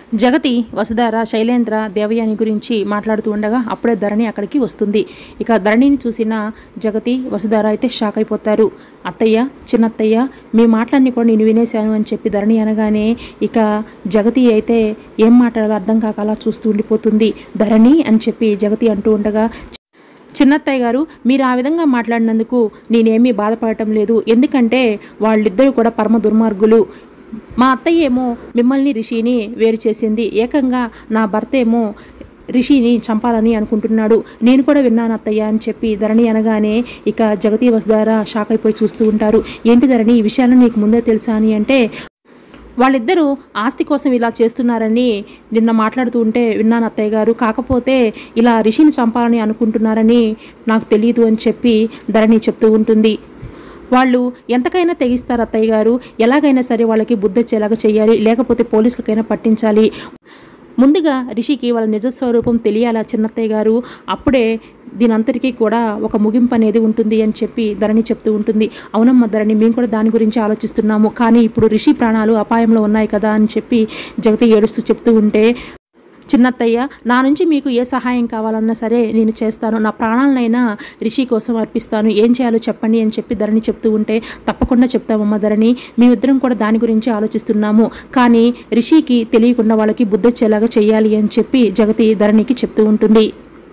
జగతి వసుధార శైలేంద్ర దేవయాని గురించి మాట్లాడుతూ ఉండగా అప్పుడే ధరణి అక్కడికి వస్తుంది ఇక ధరణిని చూసిన జగతి వసుధార అయితే షాక్ అయిపోతారు అత్తయ్య చిన్నత్తయ్య మీ మాటలన్నీ కూడా నేను వినేశాను అని చెప్పి ధరణి అనగానే ఇక జగతి అయితే ఏం మాట్లాడాలో అర్థం కాక అలా చూస్తూ ఉండిపోతుంది ధరణి అని చెప్పి జగతి అంటూ ఉండగా చిన్నత్తయ్య గారు మీరు ఆ విధంగా మాట్లాడినందుకు నేనేమీ బాధపడటం లేదు ఎందుకంటే వాళ్ళిద్దరూ కూడా పరమ దుర్మార్గులు మా అత్తయ్య ఏమో మిమ్మల్ని రిషిని వేరు చేసింది ఏకంగా నా భర్త ఏమో రిషిని చంపాలని అనుకుంటున్నాడు నేను కూడా విన్నాను అత్తయ్య అని చెప్పి ధరణి అనగానే ఇక జగతి వసుధార షాక్ అయిపోయి చూస్తూ ఉంటారు ఏంటి ధరణి ఈ విషయాలు నీకు ముందే తెలుసా అని అంటే వాళ్ళిద్దరూ ఆస్తి కోసం ఇలా చేస్తున్నారని నిన్న మాట్లాడుతూ ఉంటే విన్నాను అత్తయ్య గారు కాకపోతే ఇలా రిషిని చంపాలని అనుకుంటున్నారని నాకు తెలియదు అని చెప్పి ధరణి చెప్తూ ఉంటుంది వాళ్ళు ఎంతకైనా తెగిస్తారు అత్తయ్య గారు ఎలాగైనా సరే వాళ్ళకి బుద్ధి వచ్చేలాగా చేయాలి లేకపోతే పోలీసులకైనా పట్టించాలి ముందుగా రిషికి వాళ్ళ నిజ స్వరూపం తెలియాలా చిన్నత్తయ్య గారు అప్పుడే దీనంతటికీ కూడా ఒక ముగింపు అనేది ఉంటుంది అని చెప్పి ధరణి చెప్తూ ఉంటుంది అవునమ్మ ధరణి మేము కూడా దాని గురించి ఆలోచిస్తున్నాము కానీ ఇప్పుడు రిషి ప్రాణాలు అపాయంలో ఉన్నాయి కదా అని చెప్పి జగతి ఏడుస్తూ చెప్తూ ఉంటే చిన్నత్తయ్య నా నుంచి మీకు ఏ సహాయం కావాలన్నా సరే నేను చేస్తాను నా ప్రాణాలనైనా రిషి కోసం అర్పిస్తాను ఏం చేయాలో చెప్పండి అని చెప్పి ధరణి చెప్తూ ఉంటే తప్పకుండా చెప్తామమ్మ ధరణి మేమిద్దరం కూడా దాని గురించి ఆలోచిస్తున్నాము కానీ రిషికి తెలియకుండా వాళ్ళకి బుద్ధొచ్చేలాగా చేయాలి అని చెప్పి జగతి ధరణికి చెప్తూ ఉంటుంది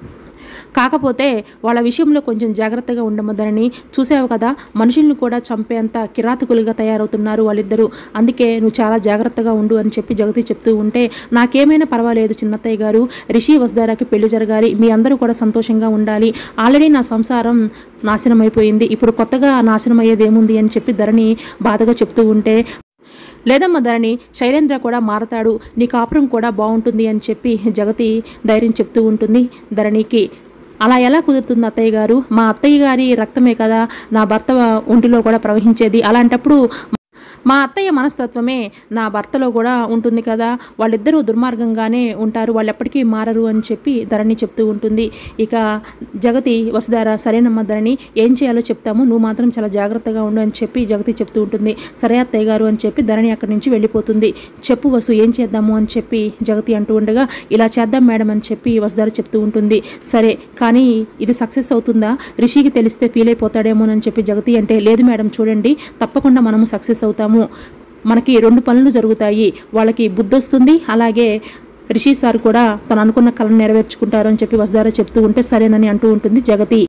కాకపోతే వాళ్ళ విషయంలో కొంచెం జాగ్రత్తగా ఉండమదని చూసావు కదా మనుషుల్ని కూడా చంపేంత కిరాతకులుగా తయారవుతున్నారు వాళ్ళిద్దరూ అందుకే నువ్వు చాలా జాగ్రత్తగా ఉండు అని చెప్పి జగతి చెప్తూ ఉంటే నాకేమైనా పర్వాలేదు చిన్నత్తయ్య గారు రిషి వసుధారాకి పెళ్లి జరగాలి మీ అందరూ కూడా సంతోషంగా ఉండాలి ఆల్రెడీ నా సంసారం నాశనం అయిపోయింది ఇప్పుడు కొత్తగా నాశనం అయ్యేది ఏముంది అని చెప్పి ధరణి బాధగా చెప్తూ ఉంటే లేదమ్మ ధరణి శైలేంద్ర కూడా మారతాడు నీ కాపురం కూడా బాగుంటుంది అని చెప్పి జగతి ధైర్యం చెప్తూ ఉంటుంది ధరణికి అలా ఎలా కుదురుతుంది అత్తయ్య గారు మా అత్తయ్య గారి రక్తమే కదా నా భర్త ఒంటిలో కూడా ప్రవహించేది అలాంటప్పుడు మా అత్తయ్య మనస్తత్వమే నా భర్తలో కూడా ఉంటుంది కదా వాళ్ళిద్దరూ దుర్మార్గంగానే ఉంటారు వాళ్ళు ఎప్పటికీ మారరు అని చెప్పి ధరణి చెప్తూ ఉంటుంది ఇక జగతి వసుధార సరేనమ్మ ధరణి ఏం చేయాలో చెప్తాము నువ్వు మాత్రం చాలా జాగ్రత్తగా ఉండు అని చెప్పి జగతి చెప్తూ ఉంటుంది సరే అత్తయ్య గారు అని చెప్పి ధరణి అక్కడి నుంచి వెళ్ళిపోతుంది చెప్పు వసు ఏం చేద్దాము అని చెప్పి జగతి అంటూ ఉండగా ఇలా చేద్దాం మేడం అని చెప్పి వసుధార చెప్తూ ఉంటుంది సరే కానీ ఇది సక్సెస్ అవుతుందా రిషికి తెలిస్తే ఫీల్ అయిపోతాడేమోనని చెప్పి జగతి అంటే లేదు మేడం చూడండి తప్పకుండా మనము సక్సెస్ అవుతాము మనకి రెండు పనులు జరుగుతాయి వాళ్ళకి బుద్ధి వస్తుంది అలాగే రిషి సార్ కూడా తను అనుకున్న కళను నెరవేర్చుకుంటారు అని చెప్పి వసుధార చెప్తూ ఉంటే సరేనని అంటూ ఉంటుంది జగతి